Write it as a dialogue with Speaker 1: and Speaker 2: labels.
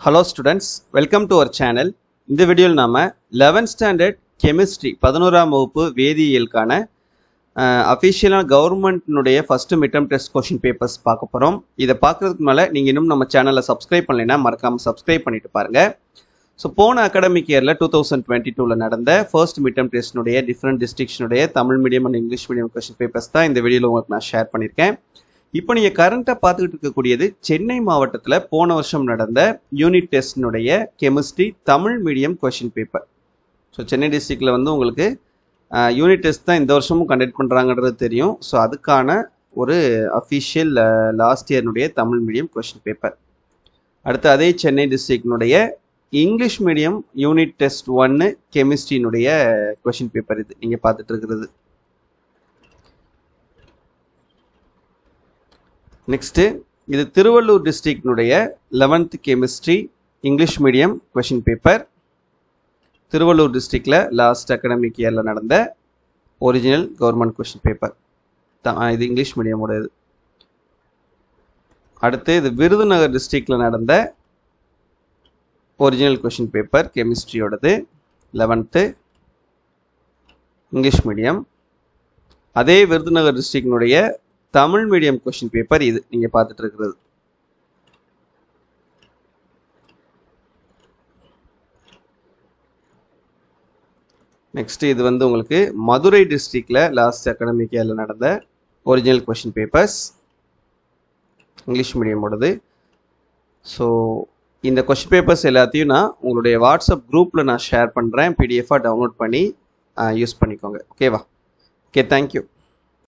Speaker 1: hello students welcome to our channel இந்த வீடியோவில் நாம் 11th ஸ்டாண்டர்ட் கெமிஸ்ட்ரி பதினோராம் வகுப்பு வேதியியலுக்கான அஃபிஷியலான கவர்மெண்ட்னுடைய first midterm test question papers பார்க்க போகிறோம் இதை பார்க்குறதுக்கு மேலே நீங்கள் இன்னும் நம்ம சேனலை சப்ஸ்கிரைப் பண்ணலைன்னா மறக்காமல் சப்ஸ்கிரைப் பண்ணிட்டு பாருங்கள் ஸோ போன அகாடமிக் இயரில் டூ தௌசண்ட் டுவெண்ட்டி டூவில் நடந்த ஃபர்ஸ்ட் மிட்டம் டெஸ்ட்னுடைய டிஃப்ரெண்ட் டிஸ்ட்ரிக்ஷனுடைய Tamil medium and English medium question papers தான் இந்த வீடியோவில் உங்களுக்கு நான் ஷேர் பண்ணியிருக்கேன் இப்போ நீங்கள் கரண்ட்டாக பார்த்துக்கிட்டு இருக்கக்கூடியது சென்னை மாவட்டத்தில் போன வருஷம் நடந்த யூனிட் டெஸ்டினுடைய chemistry Tamil medium question paper so Chennai டிஸ்ட்ரிக்டில் வந்து உங்களுக்கு யூனிட் டெஸ்ட் தான் இந்த வருஷமும் கண்டக்ட் பண்ணுறாங்கன்றது தெரியும் ஸோ அதுக்கான ஒரு அஃபிஷியல் லாஸ்ட் இயர்னுடைய தமிழ் மீடியம் கொஷின் பேப்பர் அடுத்து அதே சென்னை டிஸ்ட்ரிக்டினுடைய இங்கிலீஷ் மீடியம் யூனிட் டெஸ்ட் ஒன்று கெமிஸ்ட்ரியினுடைய கொஷின் பேப்பர் இது நீங்கள் பார்த்துட்டு இருக்கிறது நெக்ஸ்ட்டு இது திருவள்ளூர் டிஸ்ட்ரிக்டினுடைய eleventh chemistry English medium question paper Tiruvallur டிஸ்ட்ரிக்டில் லாஸ்ட் அகடமிக் இயரில் நடந்த ஒரிஜினல் கவர்மெண்ட் கொஷின் பேப்பர் இது இங்கிலீஷ் மீடியமோட இது அடுத்து இது விருதுநகர் டிஸ்ட்ரிக்டில் நடந்த ஒரிஜினல் கொஷின் பேப்பர் கெமிஸ்ட்ரியோடது லெவன்த்து இங்கிலீஷ் மீடியம் அதே விருதுநகர் டிஸ்ட்ரிக்டினுடைய தமிழ் மீடியம் கொஷின் பேப்பர் இது நீங்கள் பார்த்துட்டு இருக்கிறது நெக்ஸ்ட் இது வந்து உங்களுக்கு மதுரை டிஸ்ட்ரிக்டில் லாஸ்ட் அகாடமிக் இயரில் நடந்த ஒரிஜினல் கொஷின் பேப்பர்ஸ் இங்கிலீஷ் மீடியமோடது ஸோ இந்த கொஷின் பேப்பர்ஸ் எல்லாத்தையும் நான் உங்களுடைய வாட்ஸ்அப் குரூப்பில் நான் ஷேர் பண்ணுறேன் பிடிஎஃபாக டவுன்லோட் பண்ணி யூஸ் பண்ணிக்கோங்க ஓகேவா ஓகே தேங்க்யூ